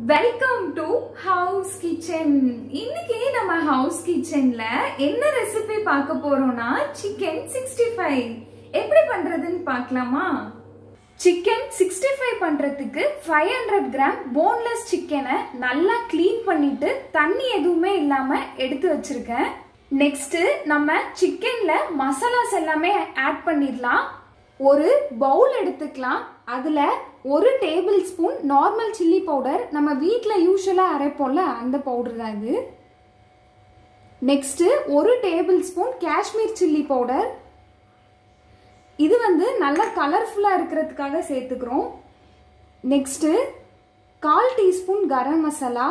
welcome to house kitchen இன்னைக்கு நம்ம house கிச்சன்ல என்ன ரெசிபி பார்க்க போறோம்னா சிக்கன் சிக்ஸ்டி ஃபைவ் எப்படி பண்றதுன்னு பார்க்கலாமா சிக்கன் சிக்ஸ்டி ஃபைவ் பண்றதுக்கு ஃபைவ் ஹண்ட்ரட் கிராம் போன்லெஸ் சிக்கனை நல்லா க்ளீன் பண்ணிட்டு தண்ணி எதுவுமே இல்லாம எடுத்து வச்சிருக்கேன் நெக்ஸ்ட் நம்ம சிக்கன்ல மசாலாஸ் எல்லாமே ஆட் பண்ணிடலாம் ஒரு பவுல் எடுத்துக்கலாம் அதுல ஒரு tablespoon normal chilli powder நம்ம வீட்டில் யூஸ்வலாக அரைப்போம்ல அந்த பவுடர் தான் இது நெக்ஸ்ட் ஒரு tablespoon Kashmir chilli powder இது வந்து நல்லா கலர்ஃபுல்லாக இருக்கிறதுக்காக சேர்த்துக்கிறோம் நெக்ஸ்ட்டு கால் டீஸ்பூன் கரம் மசாலா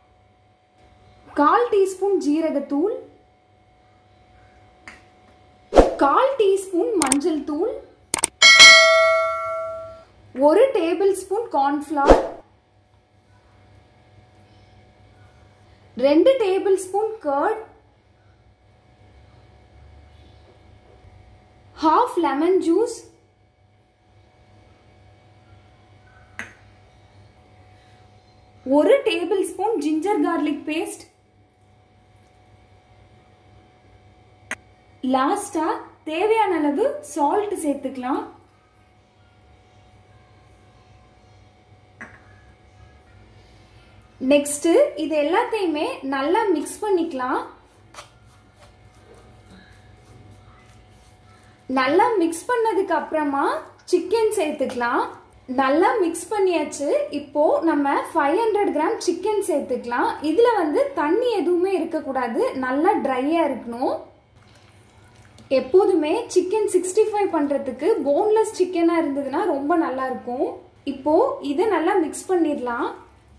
கால் டீஸ்பூன் ஜீரகத்தூள் கால் டீஸ்பூன் மஞ்சள் தூள் ஒரு டேபிள் ஸ்பூன் கார்ன்ஃப்ளவர் ரெண்டு tablespoon curd half lemon juice ஒரு tablespoon ginger garlic paste லாஸ்டா தேவையான அளவு சால்ட் சேர்த்துக்கலாம் நெக்ஸ்ட் இது எல்லாத்தையுமே நல்லா மிக்ஸ் பண்ணிக்கலாம் நல்லா மிக்ஸ் பண்ணதுக்கு அப்புறமா சிக்கன் சேர்த்துக்கலாம் நல்லா மிக்ஸ் பண்ணியாச்சு இப்போ நம்ம ஃபைவ் ஹண்ட்ரட் கிராம் சிக்கன் சேர்த்துக்கலாம் இதுல வந்து தண்ணி எதுவுமே இருக்கக்கூடாது நல்லா ட்ரையா இருக்கணும் எப்போதுமே சிக்கன் சிக்ஸ்டி ஃபைவ் பண்றதுக்கு போன்லெஸ் சிக்கனா இருந்ததுன்னா ரொம்ப நல்லா இருக்கும் இப்போ இதை நல்லா மிக்ஸ் பண்ணிடலாம்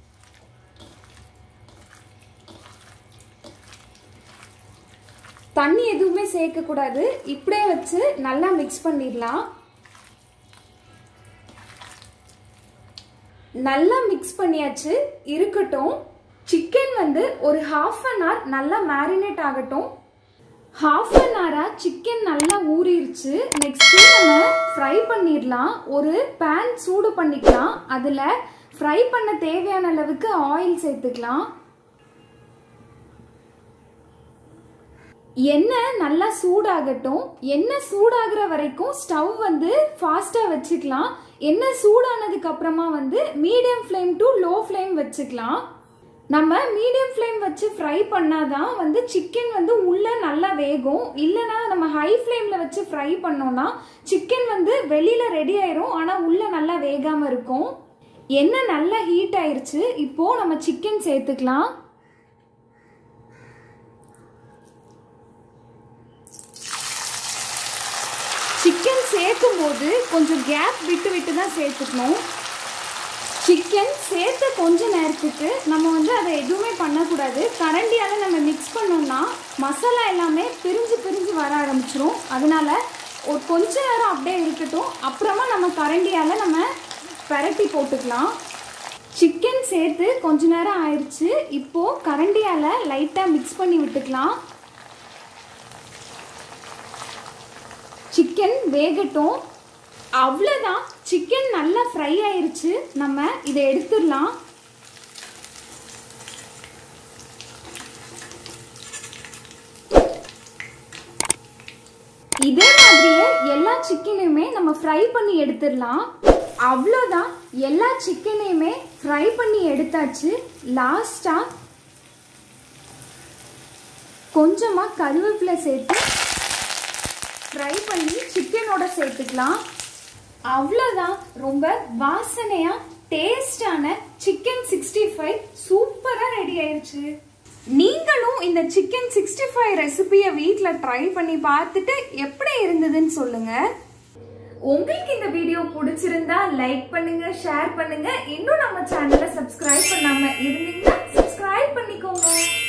தண்ணி எதுவுமே சேர்க்கக்கூடாது இப்படியே வச்சு நல்லா மிக்ஸ் பண்ணிடலாம் நல்லா மிக்ஸ் பண்ணியாச்சு இருக்கட்டும் சிக்கன் வந்து ஒரு ஹாஃப் அன் ஹவர் நல்லா மேரினேட் ஆகட்டும் ஹாஃப் அன் ஹவரா சிக்கன் நல்லா ஊறிடுச்சு நெக்ஸ்ட் நம்ம ஃப்ரை பண்ணிடலாம் ஒரு பேன் சூடு பண்ணிக்கலாம் அதில் ஃப்ரை பண்ண தேவையான அளவுக்கு ஆயில் சேர்த்துக்கலாம் எண்ணெய் நல்லா சூடாகட்டும் எண்ணெய் சூடாகிற வரைக்கும் ஸ்டவ் வந்து ஃபாஸ்ட்டாக வச்சுக்கலாம் எண்ணெய் சூடானதுக்கு அப்புறமா வந்து medium flame to low flame வச்சுக்கலாம் நம்ம மீடியம் ஃப்ளேம் வச்சு ஃப்ரை பண்ணாதான் வந்து சிக்கன் வந்து உள்ள நல்லா வேகும் இல்லைனா நம்ம ஹை ஃப்ளேமில் வச்சு ஃப்ரை பண்ணோம்னா சிக்கன் வந்து வெளியில் ரெடி ஆயிரும் ஆனால் உள்ள நல்லா வேகாமல் இருக்கும் எண்ணெய் நல்லா ஹீட் ஆயிருச்சு இப்போ நம்ம சிக்கன் சேர்த்துக்கலாம் சிக்கன் சேர்க்கும் போது கொஞ்சம் கேப் விட்டு விட்டு தான் சேர்த்துக்கணும் சிக்கன் சேர்த்த கொஞ்ச நேரத்துக்கு நம்ம வந்து அதை எதுவுமே பண்ணக்கூடாது கரண்டியால் நம்ம மிக்ஸ் பண்ணோம்னா மசாலா எல்லாமே பிரிஞ்சு பிரிஞ்சு வர ஆரம்பிச்சிரும் அதனால ஒரு கொஞ்ச நேரம் அப்படியே இருக்கட்டும் அப்புறமா நம்ம கரண்டியால் நம்ம பரட்டி போட்டுக்கலாம் சிக்கன் சேர்த்து கொஞ்ச நேரம் ஆயிடுச்சு இப்போது கரண்டியால் லைட்டாக மிக்ஸ் பண்ணி விட்டுக்கலாம் சிக்கன் வேகட்டும் அவ்வளோதான் சிக்கன் நல்லா ஃப்ரை ஆயிருச்சு நம்ம இதை எடுத்துடலாம் இதே மாதிரியே எல்லா சிக்கனையுமே நம்ம ஃப்ரை பண்ணி எடுத்துடலாம் அவ்வளோதான் எல்லா சிக்கனையுமே ஃப்ரை பண்ணி எடுத்தாச்சு லாஸ்ட்டாக கொஞ்சமாக கருவேப்பிலை சேர்த்து ஃப்ரை பண்ணி சிக்கனோட சேர்த்துக்கலாம் அவ்வளோதான் ரொம்ப வாசனையாக டேஸ்டான சிக்கன் சிக்ஸ்டி ஃபைவ் சூப்பராக ரெடி ஆயிடுச்சு நீங்களும் இந்த சிக்கன் சிக்ஸ்டி ஃபைவ் ரெசிபியை வீட்டில் ட்ரை பண்ணி பார்த்துட்டு எப்படி இருந்ததுன்னு சொல்லுங்க உங்களுக்கு இந்த வீடியோ பிடிச்சிருந்தா லைக் பண்ணுங்க ஷேர் பண்ணுங்க இன்னும் நம்ம சேனலை சப்ஸ்கிரைப் பண்ணாம இருந்தீங்கன்னா சப்ஸ்கிரைப் பண்ணிக்கோங்க